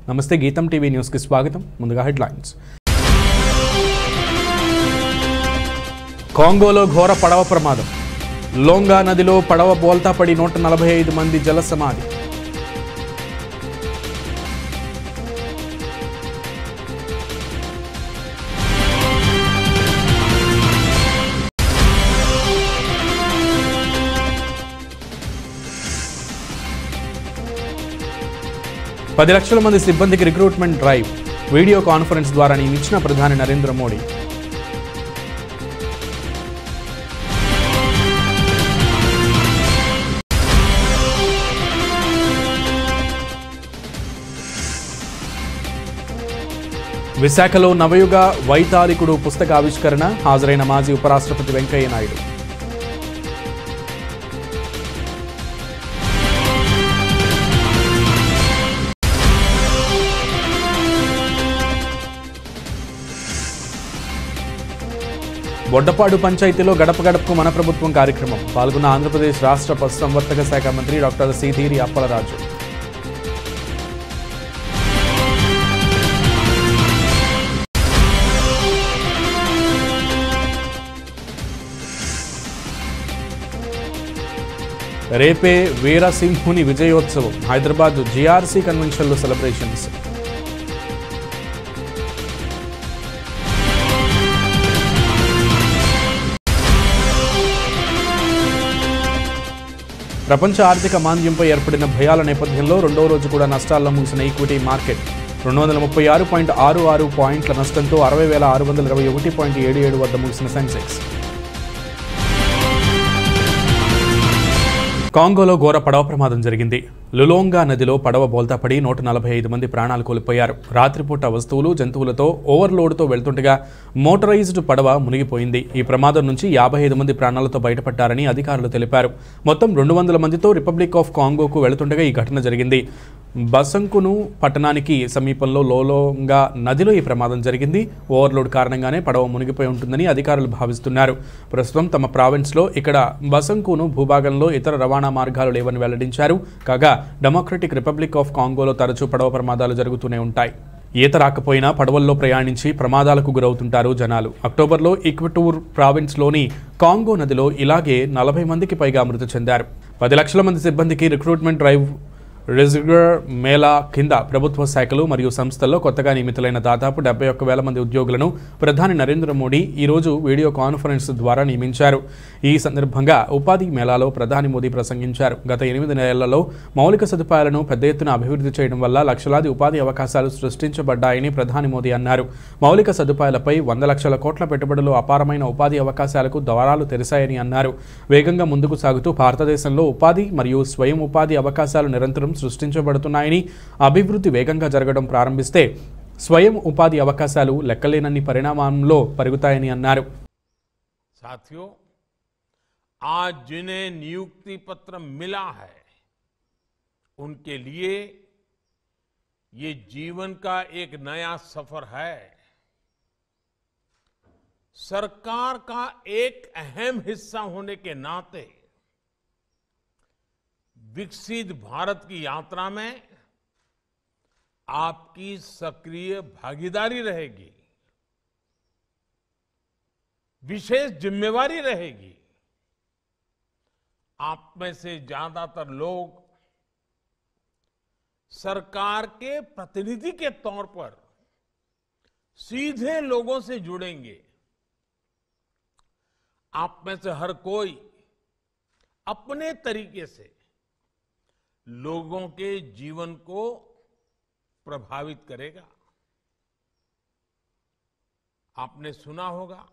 నమస్తే గీతం టీవీ న్యూస్కి స్వాగతం ముందుగా హెడ్లైన్స్ కాంగోలో ఘోర పడవ ప్రమాదం లోంగా నదిలో పడవ బోల్తా పడి నూట నలభై ఐదు మంది జల సమాధి పది లక్షల మంది సిబ్బందికి రిక్రూట్మెంట్ డ్రైవ్ వీడియో కాన్ఫరెన్స్ ద్వారా నియమించిన ప్రధాని నరేంద్ర మోడీ విశాఖలో నవయుగ వైతాళికుడు పుస్తక ఆవిష్కరణ హాజరైన మాజీ ఉపరాష్ట్రపతి వెంకయ్య నాయుడు బొడ్డపాడు పంచాయతీలో గడప గడపకు మన ప్రభుత్వం కార్యక్రమం పాల్గొన్న ఆంధ్రప్రదేశ్ రాష్ట్ర పశుసంవర్ధక శాఖ మంత్రి డాక్టర్ సీధీరి అప్పలరాజు రేపే వీరసింహుని విజయోత్సవం హైదరాబాద్ జిఆర్సీ కన్వెన్షన్లో సెలబ్రేషన్స్ ప్రపంచ ఆర్థిక మాంద్యంపై ఏర్పడిన భయాల నేపథ్యంలో రెండో రోజు కూడా నష్టాల్లో ముగిసిన ఈక్విటీ మార్కెట్ రెండు వందల ముప్పై ఆరు పాయింట్ ఆరు ఆరు పాయింట్ల నష్టంతో అరవై వేల ఆరు వందల ఇరవై ఒకటి పాయింట్ ఏడు ఏడు వద్ద ముగిసిన సెన్సెక్స్ కాంగోలో ఘోర పడవ ప్రమాదం జరిగింది లులోంగా నదిలో పడవ బోల్తాపడి నూట నలభై ఐదు మంది ప్రాణాలు కోల్పోయారు రాత్రిపూట వస్తువులు జంతువులతో ఓవర్లోడ్తో వెళ్తుండగా మోటరైజ్డ్ పడవ మునిగిపోయింది ఈ ప్రమాదం నుంచి యాభై ఐదు మంది ప్రాణాలతో బయటపడ్డారని అధికారులు తెలిపారు మొత్తం రెండు వందల మందితో రిపబ్లిక్ ఆఫ్ కాంగోకు వెళుతుండగా ఈ ఘటన జరిగింది బసంకును పట్టణానికి సమీపంలో లోలోంగా నదిలో ఈ ప్రమాదం జరిగింది ఓవర్లోడ్ కారణంగానే పడవ మునిగిపోయి ఉంటుందని అధికారులు భావిస్తున్నారు ప్రస్తుతం తమ ప్రావిన్స్లో ఇక్కడ బసంకును భూభాగంలో ఇతర రవాణా మార్గాలు లేవని వెల్లడించారు కాగా డెమోక్రటిక్ రిపబ్లిక్ ఆఫ్ కాంగోలో తరచూ పడవ ప్రమాదాలు జరుగుతూనే ఉంటాయి ఈత రాకపోయినా పడవల్లో ప్రయాణించి ప్రమాదాలకు గురవుతుంటారు జనాలు అక్టోబర్లో ఈక్వటూర్ ప్రావిన్స్లోని కాంగో నదిలో ఇలాగే నలభై మందికి పైగా మృతి చెందారు పది లక్షల మంది సిబ్బందికి రిక్రూట్మెంట్ డ్రైవ్ రిజర్గర్ మేళా కింద ప్రభుత్వ శాఖలు మరియు సంస్థల్లో కొత్తగా నియమితులైన దాదాపు డెబ్బై ఒక్క వేల మంది ఉద్యోగులను ప్రధాని నరేంద్ర మోడీ ఈరోజు వీడియో కాన్ఫరెన్స్ ద్వారా నియమించారు ఈ సందర్భంగా ఉపాధి మేళాలో ప్రధాని మోదీ ప్రసంగించారు గత ఎనిమిది నెలలలో మౌలిక సదుపాయాలను పెద్ద ఎత్తున అభివృద్ధి చేయడం వల్ల లక్షలాది ఉపాధి అవకాశాలు సృష్టించబడ్డాయని ప్రధాని మోదీ అన్నారు మౌలిక సదుపాయాలపై వంద లక్షల కోట్ల పెట్టుబడులు అపారమైన ఉపాధి అవకాశాలకు ద్వారాలు తెరిశాయని అన్నారు వేగంగా ముందుకు సాగుతూ భారతదేశంలో ఉపాధి మరియు స్వయం ఉపాధి అవకాశాలు నిరంతరం సృష్టించబడుతున్నాయని అభివృద్ధి వేగంగా జరగడం ప్రారంభిస్తే స్వయం ఉపాధి అవకాశాలు లెక్కలేనన్ని పరిణామంలో పెరుగుతాయని అన్నారు साथियों आज जिन्हें नियुक्ति पत्र मिला है उनके लिए ये जीवन का एक नया सफर है सरकार का एक अहम हिस्सा होने के नाते विकसित भारत की यात्रा में आपकी सक्रिय भागीदारी रहेगी विशेष जिम्मेवारी रहेगी आप में से ज्यादातर लोग सरकार के प्रतिनिधि के तौर पर सीधे लोगों से जुड़ेंगे आप में से हर कोई अपने तरीके से लोगों के जीवन को प्रभावित करेगा आपने सुना होगा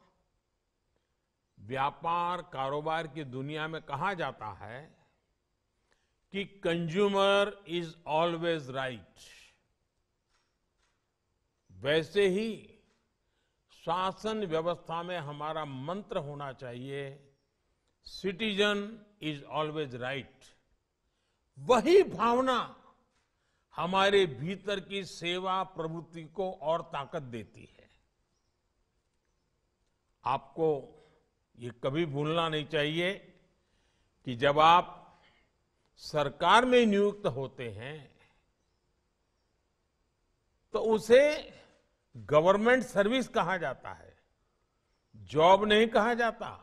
व्यापार कारोबार की दुनिया में कहा जाता है कि कंज्यूमर इज ऑलवेज राइट वैसे ही शासन व्यवस्था में हमारा मंत्र होना चाहिए सिटीजन इज ऑलवेज राइट वही भावना हमारे भीतर की सेवा प्रवृत्ति को और ताकत देती है आपको ये कभी भूलना नहीं चाहिए कि जब आप सरकार में नियुक्त होते हैं तो उसे गवर्नमेंट सर्विस कहा जाता है जॉब नहीं कहा जाता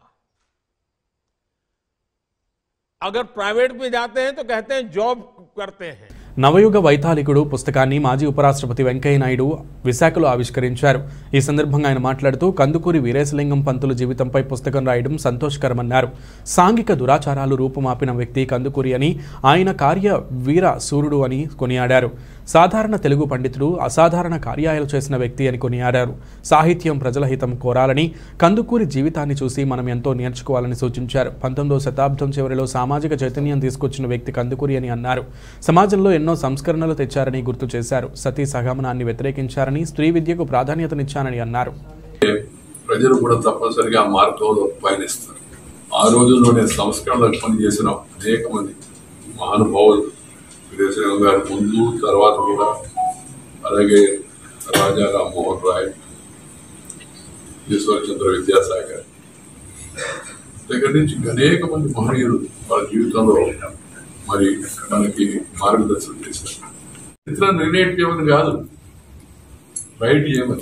अगर प्राइवेट में जाते हैं तो कहते हैं जॉब करते हैं నవయుగ వైతాళికుడు పుస్తకాన్ని మాజీ ఉపరాష్ట్రపతి వెంకయ్య నాయుడు విశాఖలో ఆవిష్కరించారు ఈ సందర్భంగా ఆయన మాట్లాడుతూ కందుకూరి వీరేశలింగం పంతులు జీవితంపై పుస్తకం రాయడం సంతోషకరమన్నారు సాంఘిక దురాచారాలు రూపుమాపిన వ్యక్తి కందుకూరి అని ఆయన కార్య వీర సూర్యుడు అని కొనియాడారు సాధారణ తెలుగు పండితుడు అసాధారణ కార్యాలు చేసిన వ్యక్తి అని కొనియాడారు సాహిత్యం ప్రజల హితం కోరాలని కందుకూరి జీవితాన్ని చూసి మనం ఎంతో నేర్చుకోవాలని సూచించారు పంతొమ్మిదవ శతాబ్దం చివరిలో సామాజిక చైతన్యం తీసుకొచ్చిన వ్యక్తి కందుకూరి అని అన్నారు సమాజంలో ఎన్నో సంస్కరణలు తెచ్చారని గుర్తు చేశారు సతీ సహగమనాన్ని వ్యతిరేకించారని స్త్రీ విద్యకు ప్రాధాన్యతనిచ్చారని అన్నారు ప్రజలు కూడా తప్పనిసరిగా ఆ మార్గంలో పయనిస్తారు ఆ రోజుల్లోనే సంస్కరణలకు పనిచేసిన అనేక మంది మహానుభావులు వీరేశ్వరం గారి ముందు తర్వాత కూడా అలాగే రాజా రామ్మోహన్ రాయ్ ఈశ్వరచంద్ర విద్యాసాగర్ దగ్గర నుంచి ఇంకా అనేక మంది మహనీయులు వాళ్ళ జీవితంలో మరి మనకి మార్గదర్శనం చేశారు ఇతర రిలేట్ చేయమని కాదు రైట్ చేయమని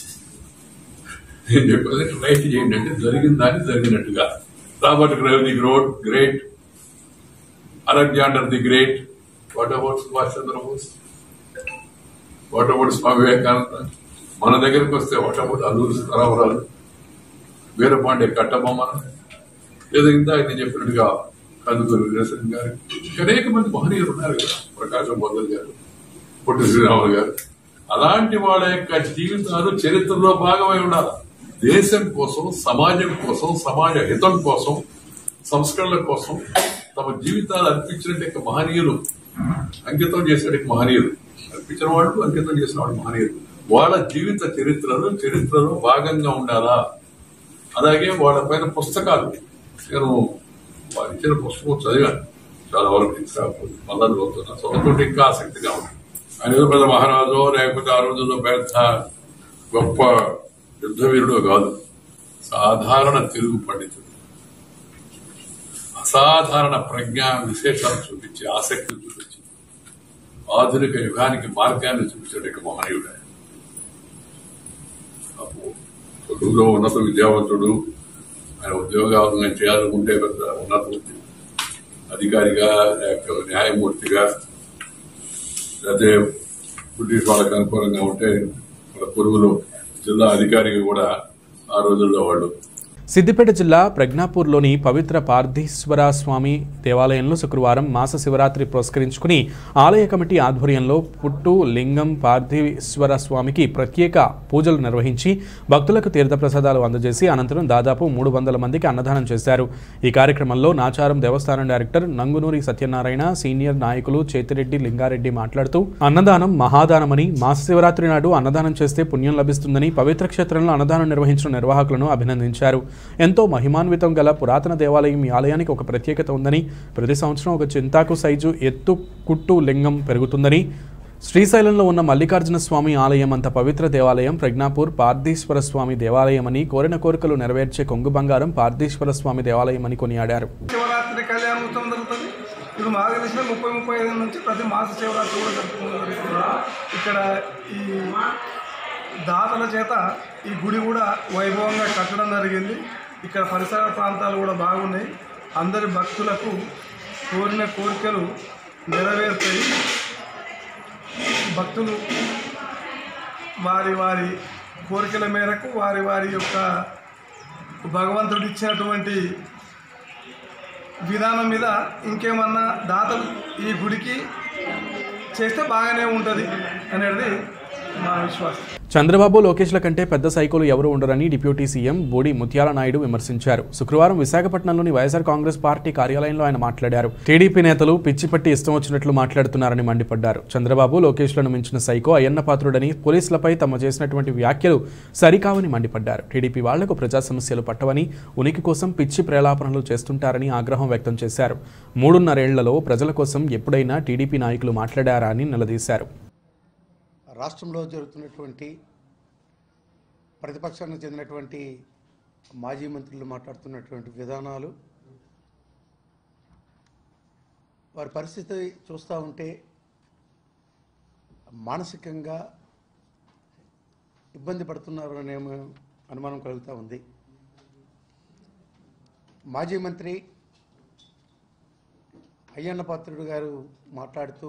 నేను చెప్పేది రైట్ చేయండి అంటే జరిగిన దాన్ని జరిగినట్టుగా Robert grave the great great Alexander the great what about Subhash Chandrabose what about Swami Vivekananda మన దగ్గరికి వస్తే వాట్ అబౌట్ అల్లూరి సీతారామరాజు వీరపాండే కట్టబొమ్మ లేదా ఇందాక నేను చెప్పినట్టుగా కందుకూరి వీరేశ్వరం గారు ఇంకా అనేక మంది మహనీయులు ఉన్నారు కదా ప్రకాశం బొద్దలు గారు పొట్టి శ్రీరాములు గారు అలాంటి వాళ్ళ యొక్క జీవితాలు చరిత్రలో భాగమై ఉండాలి దేశం కోసం సమాజం కోసం సమాజ హితం కోసం సంస్కరణల కోసం తమ జీవితాలు అర్పించినట్టు మహనీయులు అంకితం చేసిన మహనీయులు అర్పించిన వాళ్ళు అంకితం చేసిన వాళ్ళు మహనీయులు వాళ్ళ జీవిత చరిత్రలు చరిత్రలో భాగంగా ఉండాలా అలాగే వాళ్ళ పైన పుస్తకాలు నేను వారు ఇచ్చిన పుస్తకం చదివాను చాలా వరకు ఇంకా మళ్ళా చదువుతున్నా చదువుతుంటే ఇంకా ఆసక్తిగా ఉంది ఆయన ఏదో పెద్ద మహారాజు లేకపోతే ఆ రోజుల్లో పెద్ద గొప్ప యుద్ధవీరుడు కాదు సాధారణ తెలుగు పండితుడు అసాధారణ ప్రజ్ఞా విశేషాలు చూపించి ఆసక్తి చూపించి ఆధునిక యుగానికి మార్గాన్ని చూపించడానికి మహనీయుడు ఆయన. అప్పుడు చదువులో ఉన్నత విద్యావంతుడు ఆయన ఉద్యోగాలను చేయాలనుకుంటే పెద్ద ఉన్నత ఉద్యోగం. అధికారిగా లేక న్యాయమూర్తిగా లేకపోతే బ్రిటిష్ వాళ్ళకి అనుకూలంగా ఉంటే మన పొరుగులో జిల్లా అధికారిగా కూడా ఆ రోజుల్లో వాళ్ళు సిద్దిపేట జిల్లా ప్రజ్ఞాపూర్లోని పవిత్ర పార్థీశ్వర స్వామి దేవాలయంలో శుక్రవారం మాస శివరాత్రి పురస్కరించుకుని ఆలయ కమిటీ ఆధ్వర్యంలో పుట్టు లింగం పార్థీశ్వర స్వామికి ప్రత్యేక పూజలు నిర్వహించి భక్తులకు తీర్థప్రసాదాలు అందజేసి అనంతరం దాదాపు మూడు వందల మందికి అన్నదానం చేశారు ఈ కార్యక్రమంలో నాచారం దేవస్థానం డైరెక్టర్ నంగునూరి సత్యనారాయణ సీనియర్ నాయకులు చేతిరెడ్డి లింగారెడ్డి మాట్లాడుతూ అన్నదానం మహాదానమని మాస శివరాత్రి నాడు అన్నదానం చేస్తే పుణ్యం లభిస్తుందని పవిత్ర క్షేత్రంలో అన్నదానం నిర్వహించిన నిర్వాహకులను అభినందించారు ఎంతో మహిమాన్వితం గల పురాతన దేవాలయం ఈ ఆలయానికి ఒక ప్రత్యేకత ఉందని ప్రతి సంవత్సరం ఒక చింతాకు సైజు ఎత్తు కుట్టు లింగం పెరుగుతుందని శ్రీశైలంలో ఉన్న మల్లికార్జున స్వామి ఆలయం అంత పవిత్ర దేవాలయం ప్రజ్ఞాపూర్ పార్థీశ్వర స్వామి దేవాలయమని కోరిన కోరికలు నెరవేర్చే కొంగు బంగారం పార్థీశ్వర స్వామి దేవాలయమని కొనియాడారు శివరాత్రి కళ్యాణ ఉత్సవం జరుగుతుంది ఇప్పుడు మాకు తెలిసిన ముప్పై ముప్పై ఐదు నుంచి ప్రతి మాస శివరాత్రి కూడా జరుపుకోవడం జరుగుతుంది ఇక్కడ ఈ దాతల చేత ఈ గుడి కూడా వైభవంగా కట్టడం జరిగింది ఇక్కడ పరిసర ప్రాంతాలు కూడా బాగున్నాయి అందరి భక్తులకు కోరిన కోరికలు నెరవేరుతాయి భక్తులు వారి వారి కోరికల మేరకు వారి వారి యొక్క భగవంతుడు ఇచ్చినటువంటి విధానం మీద ఇంకేమన్నా దాతలు ఈ గుడికి చేస్తే బాగానే ఉంటుంది అనేది మా విశ్వాసం చంద్రబాబు లోకేష్ల కంటే పెద్ద సైకోలు ఎవరు ఉండరని డిప్యూటీ సీఎం బోడి ముత్యాల నాయుడు విమర్శించారు శుక్రవారం విశాఖపట్నంలోని వైఎస్ఆర్ కాంగ్రెస్ పార్టీ కార్యాలయంలో ఆయన మాట్లాడారు టీడీపీ నేతలు పిచ్చిపట్టి ఇష్టం వచ్చినట్లు మాట్లాడుతున్నారని మండిపడ్డారు చంద్రబాబు లోకేష్లను మించిన సైకో అయ్యన్న పాత్రుడని పోలీసులపై తమ చేసినటువంటి వ్యాఖ్యలు సరికావని మండిపడ్డారు టీడీపీ వాళ్లకు ప్రజా సమస్యలు పట్టవని ఉనికి కోసం పిచ్చి ప్రేలాపనలు చేస్తుంటారని ఆగ్రహం వ్యక్తం చేశారు మూడున్నరేళ్లలో ప్రజల కోసం ఎప్పుడైనా టీడీపీ నాయకులు మాట్లాడారా అని నిలదీశారు రాష్ట్రంలో జరుగుతున్నటువంటి ప్రతిపక్షానికి చెందినటువంటి మాజీ మంత్రులు మాట్లాడుతున్నటువంటి విధానాలు వారి పరిస్థితి చూస్తూ ఉంటే మానసికంగా ఇబ్బంది పడుతున్నారు అనే అనుమానం కలుగుతూ ఉంది మాజీ మంత్రి అయ్యన్న పాత్రుడు గారు మాట్లాడుతూ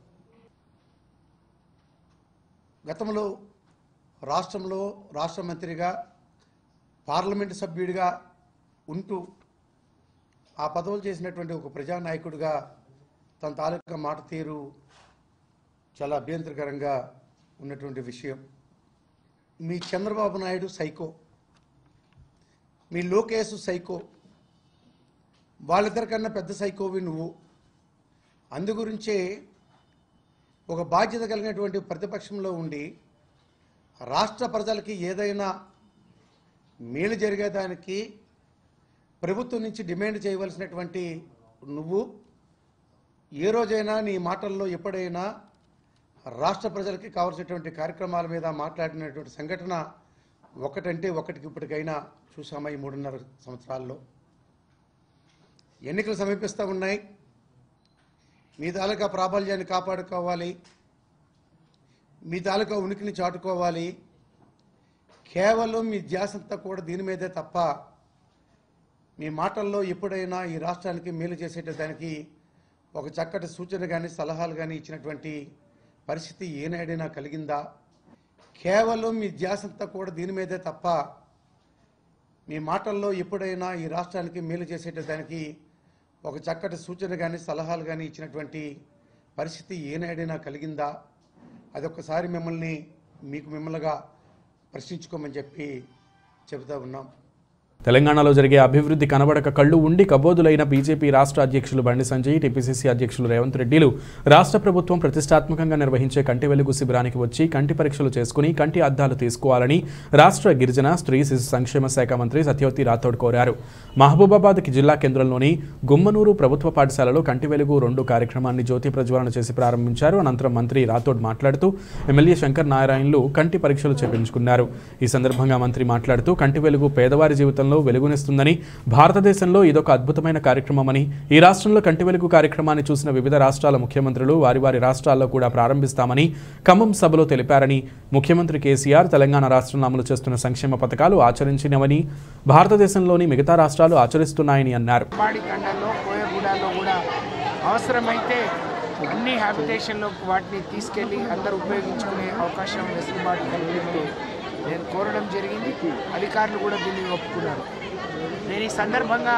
గతంలో రాష్ట్రంలో రాష్ట్ర మంత్రిగా పార్లమెంటు సభ్యుడిగా ఉంటూ ఆ పదవులు చేసినటువంటి ఒక ప్రజానాయకుడిగా తన తాలూకా మాట తీరు చాలా అభ్యంతరకరంగా ఉన్నటువంటి విషయం మీ చంద్రబాబు నాయుడు సైకో మీ లోకేష్ సైకో వాళ్ళిద్దరికన్నా పెద్ద సైకోవి నువ్వు అందు గురించే ఒక బాధ్యత కలిగినటువంటి ప్రతిపక్షంలో ఉండి రాష్ట్ర ప్రజలకి ఏదైనా మేలు జరిగేదానికి ప్రభుత్వం నుంచి డిమాండ్ చేయవలసినటువంటి నువ్వు ఏ రోజైనా నీ మాటల్లో ఎప్పుడైనా రాష్ట్ర ప్రజలకి కావాల్సినటువంటి కార్యక్రమాల మీద మాట్లాడినటువంటి సంఘటన ఒకటంటే ఒకటికి ఇప్పటికైనా చూసామా ఈ మూడున్నర సంవత్సరాల్లో ఎన్నికలు సమీపిస్తూ ఉన్నాయి మీ తాలూకా ప్రాబల్యాన్ని కాపాడుకోవాలి మీ తాలూకా ఉనికిని చాటుకోవాలి కేవలం మీ ధ్యాసంతా కూడా దీని మీదే తప్ప మీ మాటల్లో ఎప్పుడైనా ఈ రాష్ట్రానికి మేలు చేసేటదానికి ఒక చక్కటి సూచన కానీ సలహాలు కానీ ఇచ్చినటువంటి పరిస్థితి ఏనాడైనా కలిగిందా కేవలం మీ ధ్యాసంతా కూడా దీని మీదే తప్ప మీ మాటల్లో ఎప్పుడైనా ఈ రాష్ట్రానికి మేలు చేసేటదానికి ఒక చక్కటి సూచన కానీ సలహాలు కానీ ఇచ్చినటువంటి పరిస్థితి ఏనాడైనా కలిగిందా అదొకసారి మిమ్మల్ని మీకు మిమ్మల్నిగా ప్రశ్నించుకోమని చెప్పి చెబుతా ఉన్నాం తెలంగాణలో జరిగే అభివృద్ధి కనబడక కళ్ళు ఉండి కబోదులైన బీజేపీ రాష్ట్ర అధ్యక్షులు బండి సంజయ్ టీపీసీసీ అధ్యక్షులు రేవంత్ రెడ్డిలు రాష్ట్ర ప్రభుత్వం ప్రతిష్టాత్మకంగా నిర్వహించే కంటి వెలుగు శిబిరానికి వచ్చి కంటి పరీక్షలు చేసుకుని కంటి అద్దాలు తీసుకోవాలని రాష్ట్ర గిరిజన స్త్రీ శిశు సంక్షేమ శాఖ మంత్రి సత్యవతి రాథోడ్ కోరారు మహబూబాబాద్ జిల్లా కేంద్రంలోని గుమ్మనూరు ప్రభుత్వ పాఠశాలలో కంటి వెలుగు రెండు కార్యక్రమాన్ని జ్యోతి ప్రజ్వలన చేసి ప్రారంభించారు అనంతరం మంత్రి రాథోడ్ మాట్లాడుతూ ఎమ్మెల్యే శంకర్ నారాయణలు కంటి పరీక్షలు చేపించుకున్నారు ఈ సందర్భంగా మంత్రి మాట్లాడుతూ కంటి వెలుగు పేదవారి జీవితంలో వెలుగునిస్తుందని భారతదేశంలో ఇదొక అద్భుతమైన కార్యక్రమమని ఈ రాష్ట్రంలో కంటి వెలుగు కార్యక్రమాన్ని చూసిన వివిధ రాష్ట్రాల ముఖ్యమంత్రులు వారి వారి రాష్ట్రాల్లో కూడా ప్రారంభిస్తామని ఖమ్మం సభలో తెలిపారని ముఖ్యమంత్రి కేసీఆర్ తెలంగాణ రాష్ట్రంలో అమలు చేస్తున్న సంక్షేమ పథకాలు ఆచరించినవని భారతదేశంలోని మిగతా రాష్ట్రాలు ఆచరిస్తున్నాయని అన్నారు పాడి తండల్లో కోయగూడలో కూడా అవసరమైతే అన్ని హ్యాబిటేషన్లో వాటిని తీసుకెళ్ళి అందరూ ఉపయోగించుకునే అవకాశం వెసులుబాటు కల్పించి నేను కోరడం జరిగింది అధికారులు కూడా దీన్ని ఒప్పుకున్నారు నేను ఈ సందర్భంగా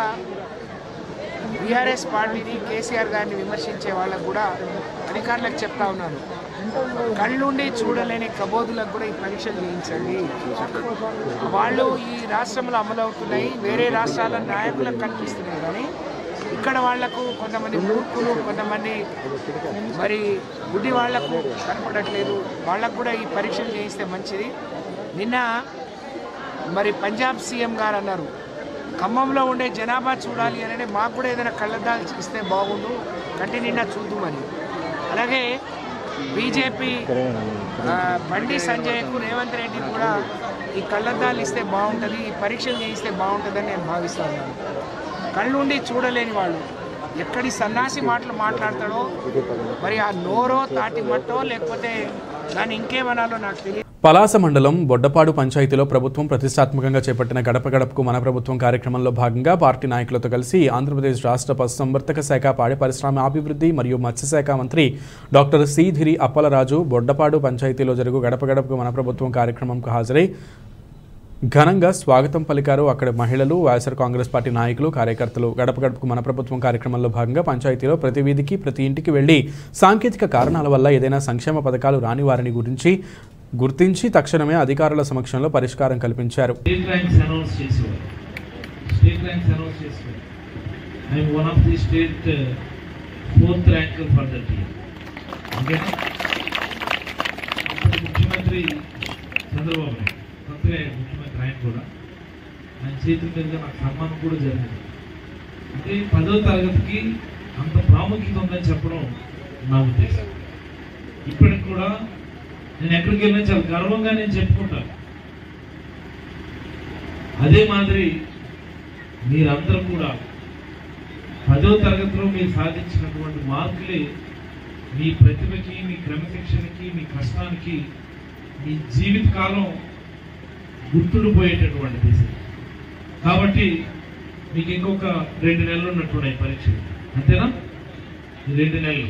బీఆర్ఎస్ పార్టీని కేసీఆర్ గారిని విమర్శించే వాళ్ళకు కూడా అధికారులకు చెప్తా ఉన్నాను కళ్ళుండి చూడలేని కబోదులకు కూడా ఈ పరీక్షలు చేయించండి వాళ్ళు ఈ రాష్ట్రంలో అమలవుతున్నాయి వేరే రాష్ట్రాల నాయకులకు కనిపిస్తున్నాయి కానీ ఇక్కడ వాళ్లకు కొంతమంది మూర్ఖులు కొంతమంది మరి గుడ్డి వాళ్లకు కనపడట్లేదు వాళ్ళకు కూడా ఈ పరీక్షలు చేయిస్తే మంచిది నిన్న మరి పంజాబ్ సీఎం గారు అన్నారు ఖమ్మంలో ఉండే జనాభా చూడాలి అని అంటే మాకు కూడా ఏదైనా కళ్ళద్దాలు ఇస్తే బాగుండు కంటి నిండా చూద్దామని అలాగే బీజేపీ ఆ, బండి సంజయ్కు రేవంత్ రెడ్డి కూడా ఈ కళ్ళద్దాలు ఇస్తే బాగుంటుంది ఈ పరీక్షలు చేయిస్తే బాగుంటుందని నేను భావిస్తా ఉన్నాను కళ్ళుండి చూడలేని వాళ్ళు ఎక్కడి సన్నాసి మాటలు మాట్లాడతాడో మరి ఆ నోరో తాటి మట్టో లేకపోతే దాన్ని ఇంకేమనాలో నాకు తెలియదు పలాస మండలం బొడ్డపాడు పంచాయతీలో ప్రభుత్వం ప్రతిష్టాత్మకంగా చేపట్టిన గడప గడపకు మన ప్రభుత్వం కార్యక్రమంలో భాగంగా పార్టీ నాయకులతో కలిసి ఆంధ్రప్రదేశ్ రాష్ట్ర పశుసంవర్ధక శాఖ పాడి పరిశ్రమ అభివృద్ధి మరియు మత్స్యశాఖ మంత్రి డాక్టర్ సి అప్పలరాజు బొడ్డపాడు పంచాయతీలో జరుగు గడప గడపకు మన ప్రభుత్వం కార్యక్రమంకు హాజరై ఘనంగా స్వాగతం పలికారు అక్కడ మహిళలు వైఎస్ఆర్ కాంగ్రెస్ పార్టీ నాయకులు కార్యకర్తలు గడప గడపకు మన ప్రభుత్వం కార్యక్రమంలో భాగంగా పంచాయతీలో ప్రతి వీధికి ప్రతి ఇంటికి వెళ్లి సాంకేతిక కారణాల వల్ల ఏదైనా సంక్షేమ పథకాలు రాని వారిని గురించి గుర్తించి తక్షణమే అధికారుల సమక్షంలో పరిష్కారం కల్పించారు స్టేట్ ర్యాంక్స్ అనౌన్స్ చేసేవారు స్టేట్ ర్యాంక్స్ అనౌన్స్ చేసేవారు I'm one of the state fourth rank for that year ఓకేనా అప్పటి ముఖ్యమంత్రి చంద్రబాబు నాయుడు కొత్తగా ఆయన ముఖ్యమంత్రి ఆయన కూడా ఆయన చేతుల మీదుగా నాకు సన్మానం కూడా జరిగింది అంటే పదో తరగతికి అంత ప్రాముఖ్యత ఉందని చెప్పడం నా ఉద్దేశం ఇప్పటికి కూడా నేను ఎక్కడికి వెళ్ళినా చాలా గర్వంగా నేను చెప్పుకుంటాను అదే మాదిరి మీరందరూ కూడా పదో తరగతిలో మీరు సాధించినటువంటి మార్కులే మీ ప్రతిభకి మీ క్రమశిక్షణకి మీ కష్టానికి మీ జీవితకాలం గుర్తుండిపోయేటటువంటి దిశ కాబట్టి మీకు ఇంకొక రెండు నెలలు ఉన్నట్టున్నాయి పరీక్షలు అంతేనా ఈ రెండు నెలలు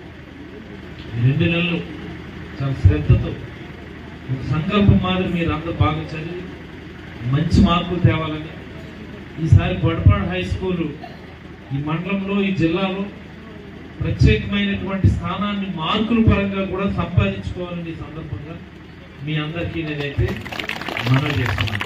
ఈ రెండు నెలలు చాలా శ్రద్ధతో ఒక సంకల్పం మాదిరి మీరు అందరూ బాగా చదివి మంచి మార్కులు తేవాలని ఈసారి బొడపాడు హై స్కూల్ ఈ మండలంలో ఈ జిల్లాలో ప్రత్యేకమైనటువంటి స్థానాన్ని మార్కుల పరంగా కూడా సంపాదించుకోవాలని ఈ సందర్భంగా మీ అందరికీ నేనైతే మనం చేస్తున్నాను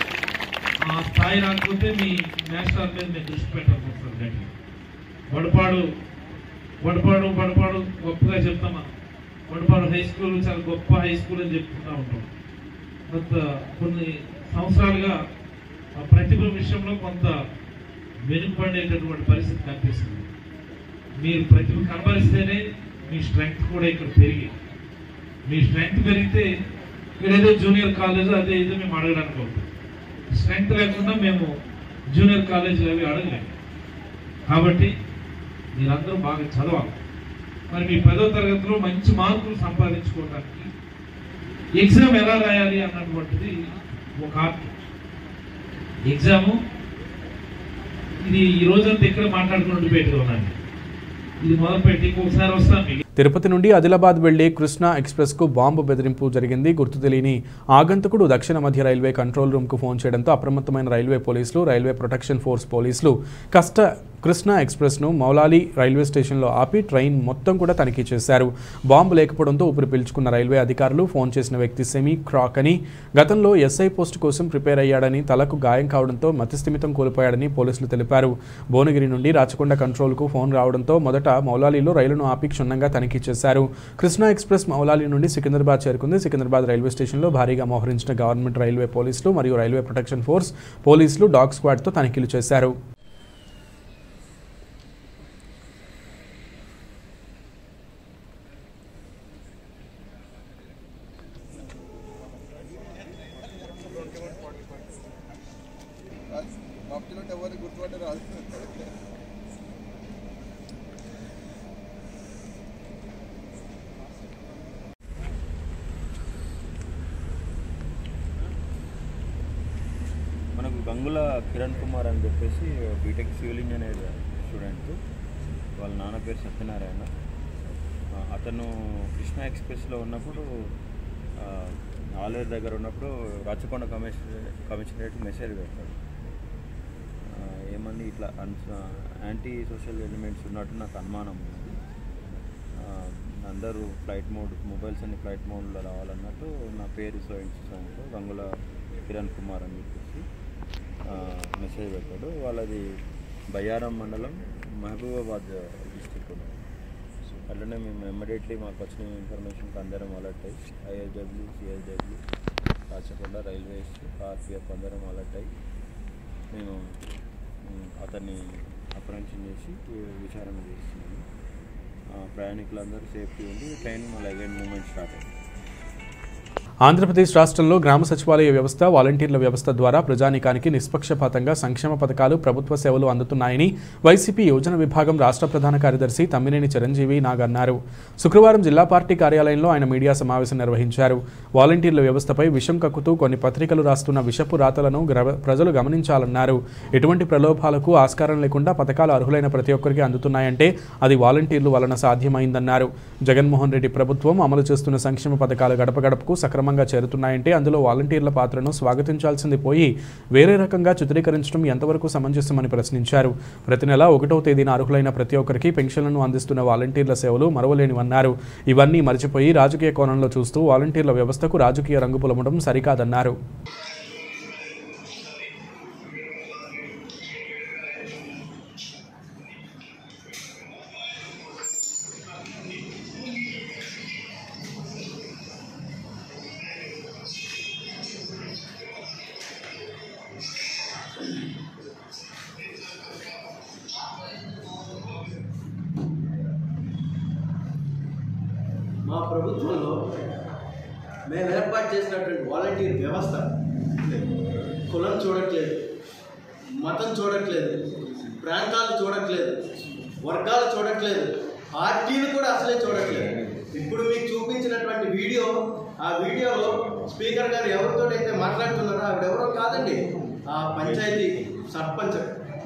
ఆ స్థాయి రాకపోతే మీ నేషనల్ మీద మేము దృష్టి పెట్టాల్సి వస్తుంది గట్టిగా వడపాడు వడపాడు వడపాడు గొప్పగా చెప్తామా వడపాడు హై స్కూల్ చాలా గొప్ప హై స్కూల్ అని చెప్పుకుంటా ఉంటాం గత కొన్ని సంవత్సరాలుగా ఆ ప్రతిభ విషయంలో కొంత వెనుకబడేటటువంటి పరిస్థితి కనిపిస్తుంది మీరు ప్రతిభ కనబరిస్తేనే మీ స్ట్రెంగ్త్ కూడా ఇక్కడ పెరిగి మీ స్ట్రెంగ్త్ పెరిగితే ఇక్కడ ఏదో జూనియర్ కాలేజ్ అదే ఏదో మేము అడగడానికి అవుతుంది స్ట్రెంగ్త్ లేకుండా మేము జూనియర్ కాలేజీలు అవి అడగలేము కాబట్టి మీరందరూ బాగా చదవాలి మరి మీ పదో తరగతిలో మంచి మార్కులు సంపాదించుకోవడానికి ఎగ్జామ్ ఎలా రాయాలి అన్నటువంటిది ఒక ఆర్ట్ ఎగ్జాము ఇది ఈ రోజంతా ఇక్కడ మాట్లాడుకుని ఉండిపోయేట్టుగా ఉన్నాను ఇది మొదలుపెట్టి ఇంకొకసారి వస్తాను మీకు తిరుపతి నుండి ఆదిలాబాద్ వెళ్లే కృష్ణా ఎక్స్ప్రెస్కు బాంబు బెదిరింపు జరిగింది గుర్తు తెలియని ఆగంతకుడు దక్షిణ మధ్య రైల్వే కంట్రోల్ రూమ్కు ఫోన్ చేయడంతో అప్రమత్తమైన రైల్వే పోలీసులు రైల్వే ప్రొటెక్షన్ ఫోర్స్ పోలీసులు కష్ట కృష్ణా ఎక్స్ప్రెస్ను మౌలాలి రైల్వే స్టేషన్లో ఆపి ట్రైన్ మొత్తం కూడా తనిఖీ చేశారు బాంబు లేకపోవడంతో ఊపిరి పీల్చుకున్న రైల్వే అధికారులు ఫోన్ చేసిన వ్యక్తి సెమీ క్రాక్ అని గతంలో ఎస్ఐ పోస్ట్ కోసం ప్రిపేర్ అయ్యాడని తలకు గాయం కావడంతో మతిస్థిమితం కోల్పోయాడని పోలీసులు తెలిపారు భువనగిరి నుండి రాచకొండ కంట్రోల్కు ఫోన్ రావడంతో మొదట మౌలాలీలో రైలును ఆపి క్షుణ్ణంగా తనిఖీ చేశారు కృష్ణా ఎక్స్ప్రెస్ మౌలాలి నుండి సికింద్రాబాద్ చేరుకుంది సికింద్రాబాద్ రైల్వే స్టేషన్లో భారీగా మోహరించిన గవర్నమెంట్ రైల్వే పోలీసులు మరియు రైల్వే ప్రొటెక్షన్ ఫోర్స్ పోలీసులు డాగ్ స్క్వాడ్తో తనిఖీలు చేశారు మనకు గంగుల కిరణ్ కుమార్ అని చెప్పేసి బీటెక్ సివిల్ ఇంజనీర్ స్టూడెంట్ వాళ్ళ నాన్న పేరు సత్యనారాయణ ఆ, అతను కృష్ణా ఎక్స్ప్రెస్లో ఉన్నప్పుడు ఆ, ఆలేరు దగ్గర ఉన్నప్పుడు రాచకొండ కమిషనర్ కమిషనరేట్ మెసేజ్ పెట్టాడు ఆ, ఏమని ఇట్లా అన్ యాంటీ సోషల్ ఎలిమెంట్స్ ఉన్నట్టు నాకు అనుమానం ఉంది ఆ, అందరూ ఫ్లైట్ మోడ్ మొబైల్స్ అన్ని ఫ్లైట్ మోడ్లో రావాలన్నట్టు నా పేరు సో ఇన్స్టిట్యూషన్లో గంగుల కిరణ్ కుమార్ అని చెప్పేసి ఆ, మెసేజ్ పెట్టాడు వాళ్ళది బయ్యారం మండలం మహబూబాబాద్ డిస్టిక్ అట్లనే మేము ఇమ్మీడియట్లీ మాకు వచ్చిన ఇన్ఫర్మేషన్కి అందరం అలర్ట్ అయ్యి ISW CSW Rachakonda railways RPF అందరం అలర్ట్ అయ్యి మేము మ్, అతన్ని అప్రహెన్షన్ చేసి విచారణ చేస్తున్నాము ఆ, ప్రయాణికులందరూ సేఫ్టీ ఉంది ట్రైన్ మళ్ళీ అగైన్ మూమెంట్ స్టార్ట్ అయింది ఆంధ్రప్రదేశ్ రాష్ట్రంలో గ్రామ సచివాలయ వ్యవస్థ వాలంటీర్ల వ్యవస్థ ద్వారా ప్రజానీకానికి నిష్పక్షపాతంగా సంక్షేమ పథకాలు ప్రభుత్వ సేవలు అందుతున్నాయని వైసీపీ యోజన విభాగం రాష్ట్ర ప్రధాన కార్యదర్శి తమ్మినేని చిరంజీవి నాగ్ అన్నారు శుక్రవారం జిల్లా పార్టీ కార్యాలయంలో ఆయన మీడియా సమావేశం నిర్వహించారు వాలంటీర్ల వ్యవస్థపై విషం కక్కుతూ కొన్ని పత్రికలు రాస్తున్న విషపు రాతలను గ్ర- ప్రజలు గమనించాలన్నారు ఎటువంటి ప్రలోభాలకు ఆస్కారం లేకుండా పథకాలు అర్హులైన ప్రతి ఒక్కరికి అందుతున్నాయంటే అది వాలంటీర్లు వలన సాధ్యమైందన్నారు జగన్మోహన్ రెడ్డి ప్రభుత్వం అమలు చేస్తున్న సంక్షేమ పథకాలు గడప గడపకు సక్రమంగా చేరుతున్నాయంటే అందులో వాలంటీర్ల పాత్రను స్వాగతించాల్సింది పోయి వేరే రకంగా చిత్రీకరించడం ఎంతవరకు సమంజసమని ప్రశ్నించారు ప్రతి నెల ఒకటో తేదీన అర్హులైన ప్రతి ఒక్కరికి పెన్షన్లను అందిస్తున్న వాలంటీర్ల సేవలు మరవలేనివన్నారు ఇవన్నీ మర్చిపోయి రాజకీయ కోణంలో చూస్తూ వాలంటీర్ల వ్యవస్థకు రాజకీయ రంగు పులమడం సరికాదన్నారు మా ప్రభుత్వంలో మేము ఏర్పాటు చేసినటువంటి వాలంటీర్ వ్యవస్థ కులం చూడట్లేదు మతం చూడట్లేదు ప్రాంతాలు చూడట్లేదు వర్గాలు చూడట్లేదు పార్టీలు కూడా అసలే చూడట్లేదు ఇప్పుడు మీకు చూపించినటువంటి వీడియో ఆ వీడియోలో స్పీకర్ గారు ఎవరితో అయితే మాట్లాడుతున్నారో ఆవిడ ఎవరో కాదండి ఆ పంచాయతీ సర్పంచ్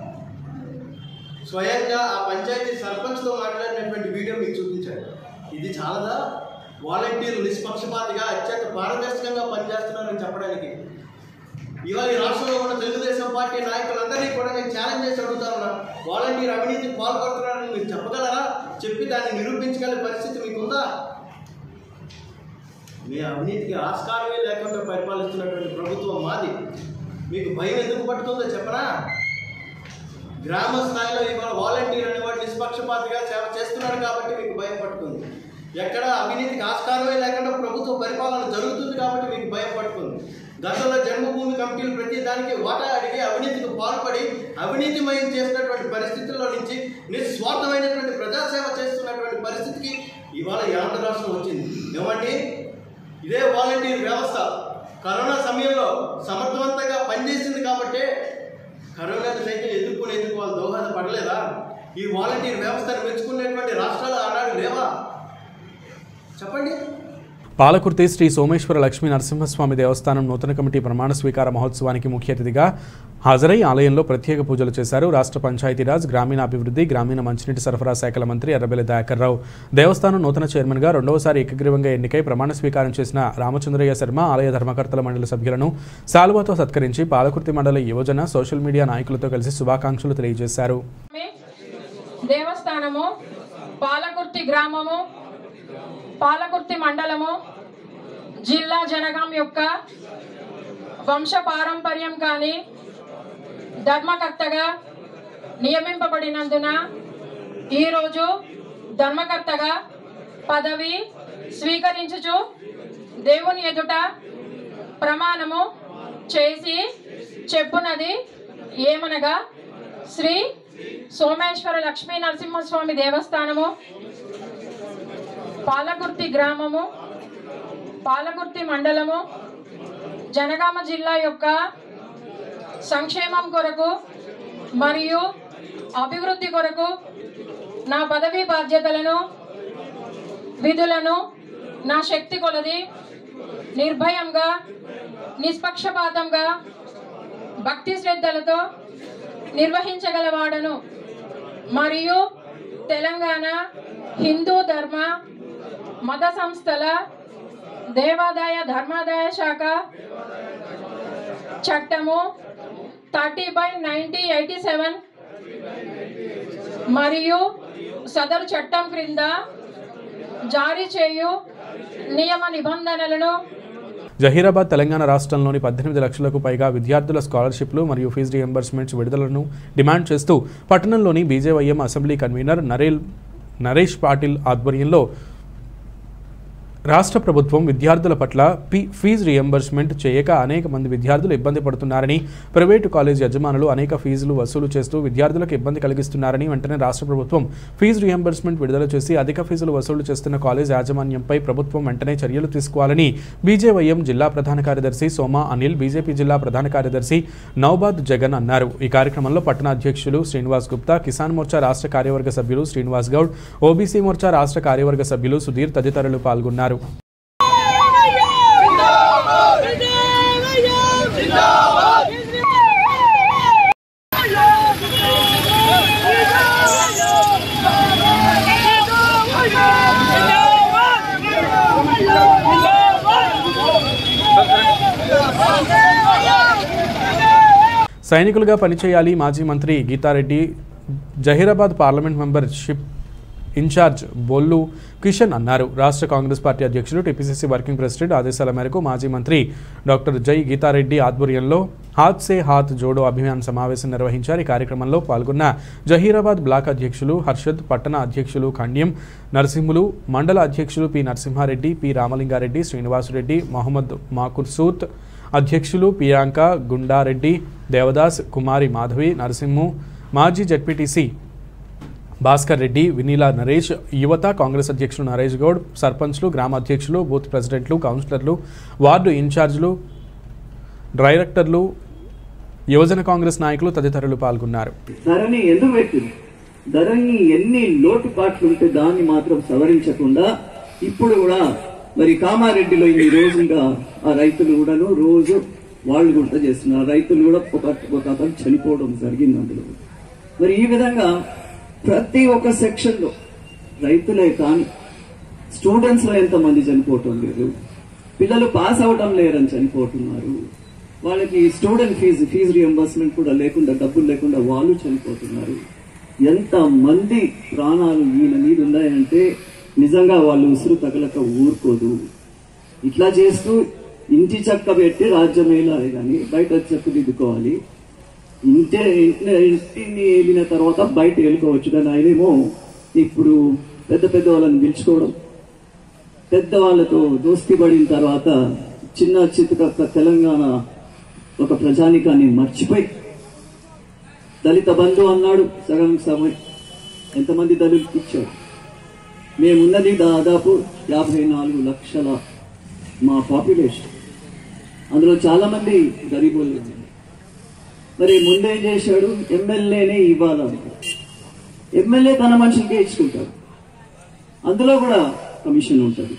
స్వయంగా ఆ పంచాయతీ సర్పంచ్తో మాట్లాడినటువంటి వీడియో మీకు చూపించాడు ఇది చాలదా వాలంటీర్లు నిష్పక్షపాతిగా అత్యంత పారదర్శకంగా పనిచేస్తున్నారని చెప్పడానికి ఇవాళ ఈ రాష్ట్రంలో ఉన్న తెలుగుదేశం పార్టీ నాయకులందరినీ కూడా నేను ఛాలెంజ్ చేసి అడుగుతా ఉన్నా వాలంటీర్ అవినీతికి పాల్పడుతున్నారని మీరు చెప్పగలరా చెప్పి దాన్ని నిరూపించగల పరిస్థితి మీకుందా మీ అవినీతికి ఆస్కారమే లేకుండా పరిపాలిస్తున్నటువంటి ప్రభుత్వం మాది మీకు భయం ఎందుకు పట్టుతుందో చెప్పనా గ్రామ స్థాయిలో ఇవాళ వాలంటీర్ అనేవాడు నిష్పక్షపాతిగా సేవ చేస్తున్నాడు కాబట్టి మీకు భయం పట్టుకుంది ఎక్కడ అవినీతికి ఆస్కారమే లేకుండా ప్రభుత్వ పరిపాలన జరుగుతుంది కాబట్టి మీకు భయం పట్టుకుంది గతంలో జన్మభూమి కమిటీలు ప్రతి దానికి వాటా అడిగి అవినీతికి పాల్పడి అవినీతిమయం చేసినటువంటి పరిస్థితుల్లో నుంచి నిస్వార్థమైనటువంటి ప్రజాసేవ చేస్తున్నటువంటి పరిస్థితికి ఇవాళ ఈ ఆంధ్ర రాష్ట్రం వచ్చింది ఏమండి ఇదే వాలంటీర్ వ్యవస్థ కరోనా సమయంలో సమర్థవంతంగా పనిచేసింది కాబట్టే కరోనాను సైతం ఎదుర్కొనేందుకు వాళ్ళు దోహద పడలేదా ఈ వాలంటీర్ వ్యవస్థను మెచ్చుకునేటువంటి రాష్ట్రాలు ఆనాడు లేవా చెప్పండి పాలకుర్తి శ్రీ సోమేశ్వర లక్ష్మీ నరసింహస్వామి దేవస్థానం నూతన కమిటీ ప్రమాణ స్వీకార మహోత్సవానికి ముఖ్య అతిథిగా హాజరై ఆలయంలో ప్రత్యేక పూజలు చేశారు రాష్ట్ర పంచాయతీరాజ్ గ్రామీణాభివృద్ధి గ్రామీణ మంచినీటి సరఫరా శాఖల మంత్రి ఎర్రబెల్లి దయాకర్ రావు దేవస్థానం నూతన చైర్మన్గా రెండవసారి ఏకగ్రీవంగా ఎన్నికై ప్రమాణ స్వీకారం చేసిన రామచంద్రయ్య శర్మ ఆలయ ధర్మకర్తల మండలి సభ్యులను శాలువాతో సత్కరించి పాలకుర్తి మండలి యువజన సోషల్ మీడియా నాయకులతో కలిసి శుభాకాంక్షలు తెలియజేశారు దేవస్థానము పాలకుర్తి గ్రామము పాలకుర్తి మండలము జిల్లా జనగాం యొక్క వంశ పారంపర్యం కానీ ధర్మకర్తగా నియమింపబడినందున ఈరోజు ధర్మకర్తగా పదవి స్వీకరించుచు దేవుని ఎదుట ప్రమాణము చేసి చెప్పునది ఏమనగా శ్రీ సోమేశ్వర లక్ష్మీ నరసింహస్వామి దేవస్థానము పాలకుర్తి గ్రామము పాలకుర్తి మండలము జనగామ జిల్లా యొక్క సంక్షేమం కొరకు మరియు అభివృద్ధి కొరకు నా పదవీ బాధ్యతలను విధులను నా శక్తి కొలది నిర్భయంగా నిష్పక్షపాతంగా భక్తి శ్రద్ధలతో నిర్వహించగలవాడను మరియు తెలంగాణ హిందూ ధర్మ మత సంస్థల దేవాదాయ ధర్మాదాయ శాఖ చట్టము thirty by ninety eighty seven మరియు సదరు చట్టం క్రింద జారీ చేయు నియమ నిబంధనలను జహీరాబాద్ తెలంగాణ రాష్ట్రంలోని పద్దెనిమిది లక్షలకు పైగా విద్యార్థుల స్కాలర్షిప్లు మరియు ఫీజు రియంబర్స్మెంట్స్ విడుదలను డిమాండ్ చేస్తూ పట్టణంలోని బీజేవైఎం అసెంబ్లీ కన్వీనర్ నరేల్ నరేష్ పాటిల్ ఆధ్వర్యంలో రాష్ట్ర ప్రభుత్వం విద్యార్థుల పట్ల ఫీ ఫీజు రియంబర్స్మెంట్ చేయక అనేక మంది విద్యార్థులు ఇబ్బంది పడుతున్నారని ప్రైవేటు కాలేజ్ యజమానులు అనేక ఫీజులు వసూలు చేస్తూ విద్యార్థులకు ఇబ్బంది కలిగిస్తున్నారని వెంటనే రాష్ట్ర ప్రభుత్వం ఫీజు రియంబర్స్మెంట్ విడుదల చేసి అధిక ఫీజులు వసూలు చేస్తున్న కాలేజ్ యాజమాన్యంపై ప్రభుత్వం వెంటనే చర్యలు తీసుకోవాలని బీజేవైఎం జిల్లా ప్రధాన కార్యదర్శి సోమా అనిల్ బీజేపీ జిల్లా ప్రధాన కార్యదర్శి నౌబాద్ జగన్ అన్నారు ఈ కార్యక్రమంలో పట్టణ అధ్యక్షులు శ్రీనివాస్ గుప్తా కిసాన్ మోర్చా రాష్ట్ర కార్యవర్గ సభ్యులు శ్రీనివాస్ గౌడ్ ఓబీసీ మోర్చా రాష్ట్ర కార్యవర్గ సభ్యులు సుధీర్ తదితరులు పాల్గొన్నారు సైనికులుగా పనిచేయాలి మాజీ మంత్రి Geetha Reddy Zaheerabad parliament membership incharge Bollu Kishan అన్నారు రాష్ట్ర కాంగ్రెస్ పార్టీ అధ్యక్షులు టీపీసీసీ వర్కింగ్ ప్రెసిడెంట్ ఆదేశాల మేరకు మాజీ మంత్రి డాక్టర్ జై గీతారెడ్డి ఆధ్వర్యంలో హాత్ సే హాత్ జోడో అభియాన్ సమావేశం నిర్వహించారు ఈ కార్యక్రమంలో పాల్గొన్న జహీరాబాద్ బ్లాక్ అధ్యక్షులు హర్షద్ పట్టణ అధ్యక్షులు కణ్యం నరసింహులు మండల అధ్యక్షులు పి నరసింహారెడ్డి పి రామలింగారెడ్డి శ్రీనివాసరెడ్డి మహమ్మద్ మాకుర్సూత్ అధ్యక్షులు పియాంక గుండారెడ్డి దేవదాస్ కుమారి మాధవి నరసింహు మాజీ జడ్పీటీసీ భాస్కర్ రెడ్డి వినీలా నరేష్ యువత కాంగ్రెస్ అధ్యక్షులు నరేష్ గౌడ్ సర్పంచ్లు గ్రామ అధ్యక్షులు బూత్ ప్రెసిడెంట్లు కౌన్సిలర్లు వార్డు ఇన్ఛార్జీలు డైరెక్టర్లు యువజన కాంగ్రెస్ నాయకులు తదితరులు పాల్గొన్నారు ధరని ఎందుకు పెట్టింది ధరని ఎన్ని లోటుపాట్లు ఉంటే దాన్ని మాత్రం సవరించకుండా ఇప్పుడు కూడా మరి కామారెడ్డిలో ఇన్ని రోజులుగా ఆ రైతులు కూడాను రోజు వాళ్ళు గుర్తు చేస్తున్నారు ఆ రైతులు కూడా ఒక ఒక అతను చనిపోవడం జరిగింది అందులో మరి ఈ విధంగా ప్రతి ఒక్క సెక్షన్ లో రైతులే కానీ స్టూడెంట్స్ లో ఎంతమంది చనిపోవటం లేదు పిల్లలు పాస్ అవడం లేరని చనిపోతున్నారు వాళ్ళకి స్టూడెంట్ ఫీజు ఫీజు రియంబర్స్మెంట్ కూడా లేకుండా డబ్బులు లేకుండా వాళ్ళు చనిపోతున్నారు ఎంత మంది ప్రాణాలు ఈయన మీద ఉన్నాయంటే నిజంగా వాళ్ళు ఉసురు తగలక ఊరుకోదు ఇట్లా చేస్తూ ఇంటి చక్క పెట్టి రాజ్యం వేయాలి కానీ బయట చెప్పు దిద్దుకోవాలి ఇంటే ఇంటి ఇంటిని వెళ్ళిన తర్వాత బయట వెళ్ళుకోవచ్చు కానీ ఆయనేమో ఇప్పుడు పెద్ద పెద్ద వాళ్ళని పిలుచుకోవడం పెద్ద వాళ్ళతో దోస్తి పడిన తర్వాత చిన్న చితుక తెలంగాణ ఒక ప్రజానికాన్ని మర్చిపోయి దళిత బంధు అన్నాడు సగం సమయం ఎంతమంది దళితులకు ఇచ్చాడు మేమున్నది దాదాపు యాభై నాలుగు లక్షల మా పాపులేషన్ అందులో చాలా మంది గరీబులు ఉన్నారు. మరి ముందేం చేశాడు ఎమ్మెల్యేనే ఇవ్వాలనుకున్నాడు ఎమ్మెల్యే తన మనుషులకే ఇచ్చుకుంటాడు అందులో కూడా కమిషన్ ఉంటుంది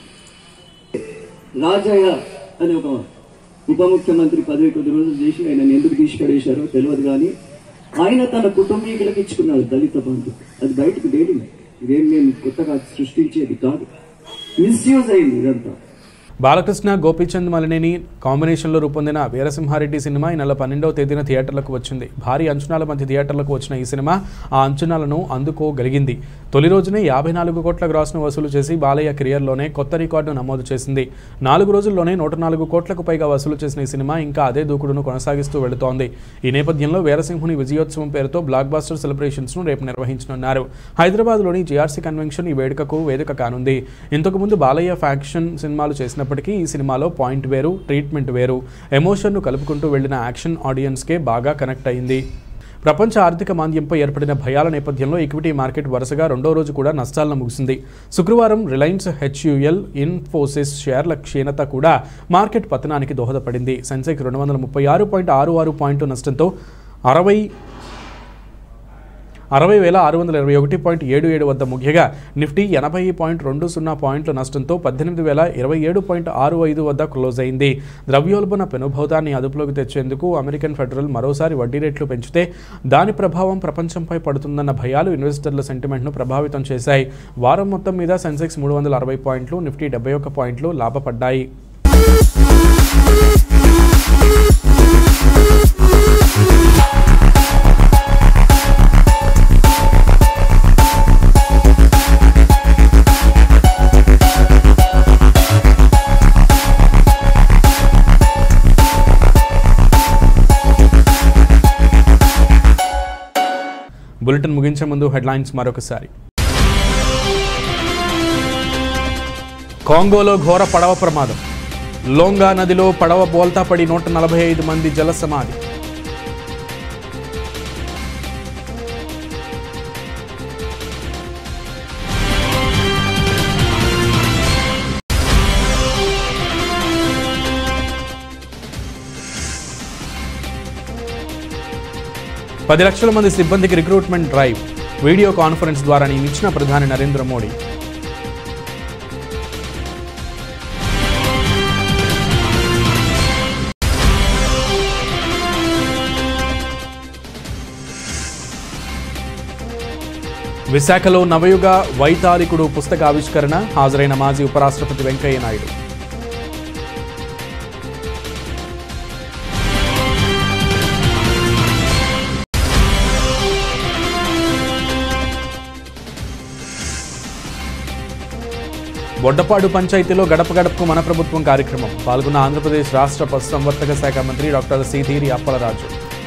రాజయ్య అనే ఒక ఉప ముఖ్యమంత్రి పదవి కొద్ది రోజులు చేసి ఆయన ఎందుకు తీసిపడేశారో తెలియదు కానీ ఆయన తన కుటుంబీకులకు ఇచ్చుకున్నాడు దళిత బంధు అది బయటకు తేలింది ఇదేం మేము కొత్తగా సృష్టించేది కాదు మిస్యూజ్ అయింది ఇదంతా బాలకృష్ణ గోపీచంద్ మలినేని కాంబినేషన్లో రూపొందిన వీరసింహారెడ్డి సినిమా ఈ నెల పన్నెండవ తేదీన థియేటర్లకు వచ్చింది భారీ అంచనాల మధ్య థియేటర్లకు వచ్చిన ఈ సినిమా ఆ అంచనాలను అందుకోగలిగింది తొలి రోజునే యాభై నాలుగు కోట్ల గ్రాస్ను వసూలు చేసి బాలయ్య కెరియర్లోనే కొత్త రికార్డు నమోదు చేసింది నాలుగు రోజుల్లోనే నూట నాలుగు కోట్లకు పైగా వసూలు చేసిన ఈ సినిమా ఇంకా అదే దూకుడును కొనసాగిస్తూ వెళుతోంది ఈ నేపథ్యంలో వీరసింహుని విజయోత్సవం పేరుతో బ్లాక్ బాస్టర్ సెలబ్రేషన్స్ను రేపు నిర్వహించనున్నారు హైదరాబాద్లోని జీఆర్సీ కన్వెన్షన్ ఈ వేడుకకు వేదిక కానుంది ఇంతకుముందు బాలయ్య ఫ్యాక్షన్ సినిమాలు చేసినప్పటికీ ఈ సినిమాలో పాయింట్ వేరు ట్రీట్మెంట్ వేరు ఎమోషన్ను కలుపుకుంటూ వెళ్లిన యాక్షన్ ఆడియన్స్కే బాగా కనెక్ట్ అయింది ప్రపంచ ఆర్థిక మాంద్యంపై ఏర్పడిన భయాల నేపథ్యంలో ఈక్విటీ మార్కెట్ వరుసగా రెండో రోజు కూడా నష్టాలను ముగిసింది శుక్రవారం రిలయన్స్ హెచ్యుఎల్ ఇన్ఫోసిస్ షేర్ల క్షీణత కూడా మార్కెట్ పతనానికి దోహదపడింది సెన్సెక్స్ రెండు వందల ముప్పై ఆరు పాయింట్ ఆరు ఆరు పాయింట్లు నష్టంతో అరవై అరవై వేల ఆరు వందల ఇరవై ఒకటి పాయింట్ ఏడు ఏడు వద్ద ముగియగా నిఫ్టీ ఎనభై పాయింట్ రెండు సున్నా పాయింట్ల నష్టంతో పద్దెనిమిది వేల ఇరవై ఏడు పాయింట్ ఆరు ఐదు వద్ద క్లోజ్ అయింది ద్రవ్యోల్బణ పెనుభూతాన్ని అదుపులోకి తెచ్చేందుకు అమెరికన్ ఫెడరల్ మరోసారి వడ్డీ రేట్లు పెంచితే దాని ప్రభావం ప్రపంచంపై పడుతుందన్న భయాలు ఇన్వెస్టర్ల సెంటిమెంట్ను ప్రభావితం చేశాయి వారం మొత్తం మీద సెన్సెక్స్ మూడు వందల అరవై పాయింట్లు నిఫ్టీ డెబ్బై ఒక్క పాయింట్లు లాభపడ్డాయి బులెటిన్ ముగించే ముందు హెడ్లైన్స్ మరొకసారి కాంగోలో ఘోర పడవ ప్రమాదం లోంగా నదిలో పడవ బోల్తా పడి నూట నలభై ఐదు మంది జల సమాధి పది లక్షల మంది సిబ్బందికి రిక్రూట్మెంట్ డ్రైవ్ వీడియో కాన్ఫరెన్స్ ద్వారా నియమించిన ప్రధాని నరేంద్ర మోడీ విశాఖలో నవయుగ వైతాళికుడు పుస్తక ఆవిష్కరణ హాజరైన మాజీ ఉపరాష్ట్రపతి వెంకయ్య నాయుడు బొడ్డపాడు పంచాయతీలో గడప గడపకు మన ప్రభుత్వం కార్యక్రమం పాల్గొన్న ఆంధ్రప్రదేశ్ రాష్ట్ర పశుసంవర్ధక శాఖ మంత్రి డాక్టర్ సీతీరి అప్పలరాజు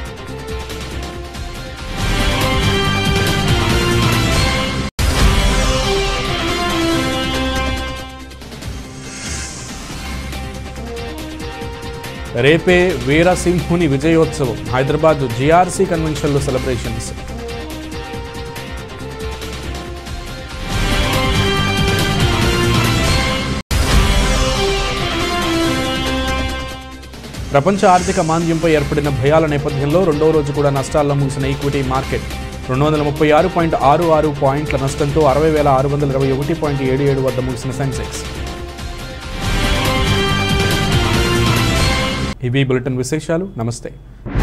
రేపే వీరసింహుని విజయోత్సవం హైదరాబాద్ జీఆర్సీ కన్వెన్షన్లో సెలబ్రేషన్స్ ప్రపంచ ఆర్థిక మాంద్యంపై ఏర్పడిన భయాల నేపథ్యంలో రెండో రోజు కూడా నష్టాల్లో ముగిసిన ఈక్విటీ మార్కెట్ రెండు వందల ముప్పై ఆరు పాయింట్ ఆరు ఆరు పాయింట్ల నష్టంతో అరవై వేల ఆరు వందల ఇరవై ఒకటి పాయింట్ ఏడు ఏడు వద్ద ముగిసిన సెన్సెక్స్ ఇవి బులెటిన్ విశేషాలు నమస్తే